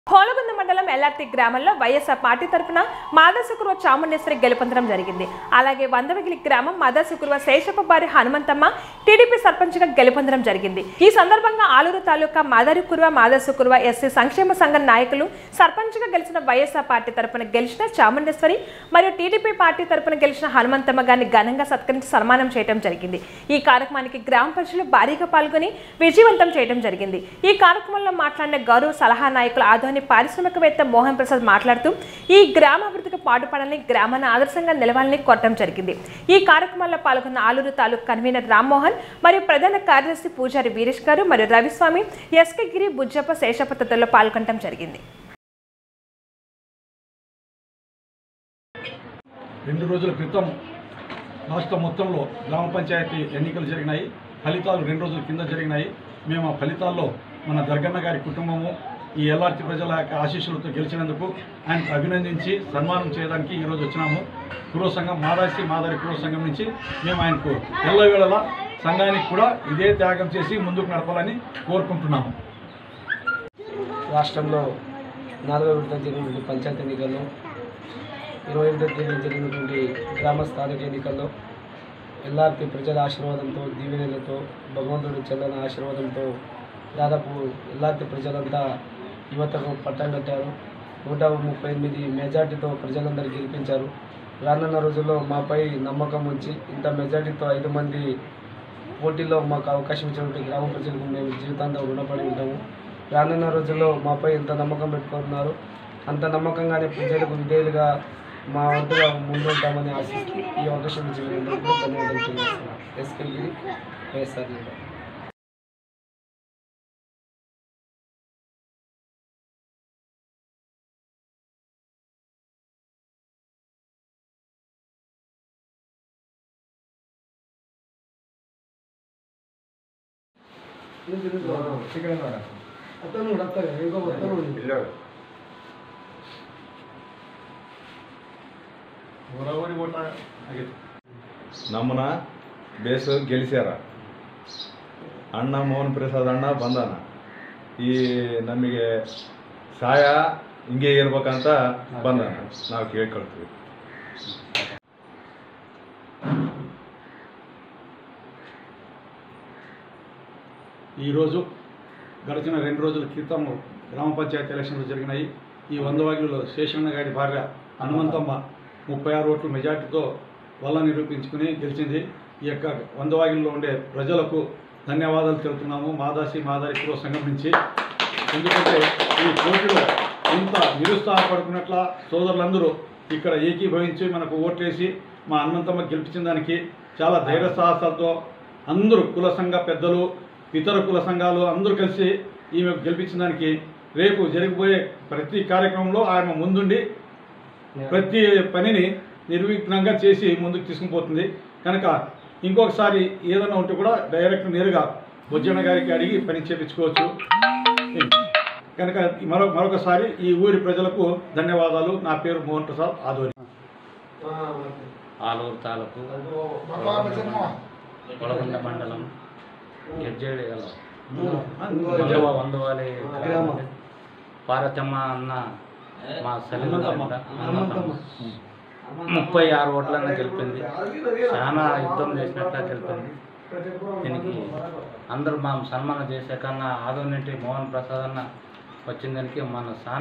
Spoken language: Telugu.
హోలగుంద మండలం ఎల్ఆర్తి గ్రామంలో వైఎస్ఆర్ పార్టీ తరఫున మాదాసుకురువ చాముండేశ్వరి గెలుపొందడం జరిగింది అలాగే వందవగిలి గ్రామం మాదాసుకురువ శేషపబారి హనుమంతమ్మ టీడీపీ సర్పంచ్గా గెలుపొందడం జరిగింది ఈ సందర్భంగా ఆలూరు తాలూకా మాదారికురువ మాదాసుకురువ ఎస్సీ సంక్షేమ సంఘం నాయకులు సర్పంచ్గా గెలిచిన వైఎస్ఆర్ పార్టీ తరఫున గెలిచిన చాముండేశ్వరి మరియు టీడీపీ పార్టీ తరఫున గెలిచిన హనుమంతమ్మ గారిని ఘనంగా సత్కరించి సన్మానం చేయడం జరిగింది ఈ కార్యక్రమానికి గ్రామ ప్రజలు భారీగా పాల్గొని విజయవంతం చేయడం జరిగింది ఈ కార్యక్రమంలో మాట్లాడిన గౌరవ సలహా నాయకులు ఆదోని పారిశ్రామికవేత్త మోహన్ ప్రసాద్ మాట్లాడుతూ ఈ గ్రామ అభివృద్ధికి పాటుపడాలని గ్రామాన్ని ఆదర్శంగా నిలవాలని కోరటం జరిగింది ఈ కార్యక్రమంలో పాల్గొన్న ఆలూరు తాలూకు కన్వీనర్ రామ్మోహన్ మరియు ప్రధాన కార్యదర్శి పూజారి వీరేష్ గారు మరియు రవిస్వామి ఎస్కే గిరి బుజ్జప్ప శేషప్ప తదితరులు పాల్గొనడం జరిగింది రెండు రోజుల క్రితం రాష్ట్ర మొత్తంలో గ్రామ పంచాయతీ ఎన్నికలు జరిగినాయి ఫలితాలు రెండు రోజుల కింద జరిగినాయి మేము ఆ ఫలితాల్లో మన దర్గన్న గారి కుటుంబము ఈ ఎల్ఆర్టీ ప్రజల యొక్క ఆశీస్సులతో గెలిచినందుకు ఆయనకు అభినందించి సన్మానం చేయడానికి ఈరోజు వచ్చినాము కురో సంఘం మాదాసి మాదారి కురో సంఘం నుంచి మేము ఆయనకు ఎల్లవేళలా సంఘానికి కూడా ఇదే త్యాగం చేసి ముందుకు నడపాలని కోరుకుంటున్నాము రాష్ట్రంలో నాలుగో విడత జరిగినటువంటి పంచాయతీ ఎన్నికల్లో ఇరవై ఎనిమిదో తేదీ జరిగినటువంటి గ్రామ స్థానిక ఎన్నికల్లో ఎల్ఆర్పి ప్రజల ఆశీర్వాదంతో దీవెనలతో భగవంతుడి చల్లని ఆశీర్వాదంతో దాదాపు ఎల్ఆర్పి ప్రజలంతా యువతకు పట్టం కట్టారు నూట ముప్పై ఎనిమిది మెజార్టీతో ప్రజలందరూ గెలిపించారు రానున్న రోజుల్లో మాపై నమ్మకం ఉంచి ఇంత మెజార్టీతో ఐదు మంది పోటీలో మాకు అవకాశం ఇచ్చినటువంటి గ్రామ ప్రజలకు మేము జీవితాంతం రుణపడి ఉంటాము రానున్న రోజుల్లో మాపై ఎంత నమ్మకం పెట్టుకుంటున్నారు అంత నమ్మకంగానే ప్రజలకు విధేయులుగా మా వంతుగా ముందుంటామని ఆశిస్తూ ఈ అవకాశం ఇచ్చిన అందరికీ ధన్యవాదాలు తెలియజేస్తున్నాను ఎస్కే గిరి వైఎస్ఆర్ లీడర్ అతను అతను ఇంకో అతను ನಮ್ಮನ್ನ ಬೇಸು ಗೆಲ್ಲಿಸ್ಯಾರ ಅಣ್ಣ ಮೋಹನ್ ಪ್ರಸಾದ್ ಅಣ್ಣ ಬಂದಾನ ಈ ನಮಗೆ ಸಹಾಯ ಹಿಂಗೆ ಇರ್ಬೇಕಂತ ಬಂದಾನ ನಾವು ಕೇಳ್ಕೊಳ್ತೀವಿ ఈరోజు గడిచిన రెండు రోజుల క్రితం గ్రామ పంచాయతీ ఎలక్షన్లు జరిగినాయి ఈ వందవాగిలో శేషన్న గారి భార్య హనుమంతమ్మ ముప్పై ఆరు ఓట్ల మెజార్టీతో వల్ల నిరూపించుకుని గెలిచింది ఈ యొక్క వందవాగిల్లో ఉండే ప్రజలకు ధన్యవాదాలు తెలుపుతున్నాము మాదాసి మాదారి కుల సంఘం నుంచి ఎందుకంటే ఈ పోటీలో ఇంత నిరుత్సాహపడుకున్నట్ల సోదరులందరూ ఇక్కడ ఏకీభవించి మనకు ఓట్లేసి మా హనుమంతమ్మ గెలిపించిన దానికి చాలా ధైర్య సాహసాలతో అందరూ కుల సంఘ పెద్దలు ఇతర కుల సంఘాలు అందరూ కలిసి ఈమె గెలిపించిన దానికి రేపు జరిగిపోయే ప్రతి కార్యక్రమంలో ఆమె ముందుండి ప్రతి పనిని నిర్విఘ్నంగా చేసి ముందుకు తీసుకుని పోతుంది కనుక ఇంకొకసారి ఏదైనా ఉంటే కూడా డైరెక్ట్ నేరుగా బొజ్జన్న గారికి అడిగి పని చేపించుకోవచ్చు కనుక మరో మరొకసారి ఈ ఊరి ప్రజలకు ధన్యవాదాలు నా పేరు మోహన్ ప్రసాద్ ఆదోని ఆలూరు తాలూకు కొలగొండ మండలం గెజ్జేడి గల వందవ వందవాలి గ్రామం పార్వతమ్మ అన్న మా హనుమంతమ్మ. హనుమంతమ్మ ముప్పై ఆరు ఓట్లన్న గెలిపింది చాలా యుద్ధం చేసినట్ల గెలిపింది దీనికి అందరూ మా సన్మానం చేసే కన్నా ఆదోనింటి మోహన్ ప్రసాద్ అన్న వచ్చిన దానికి మన సా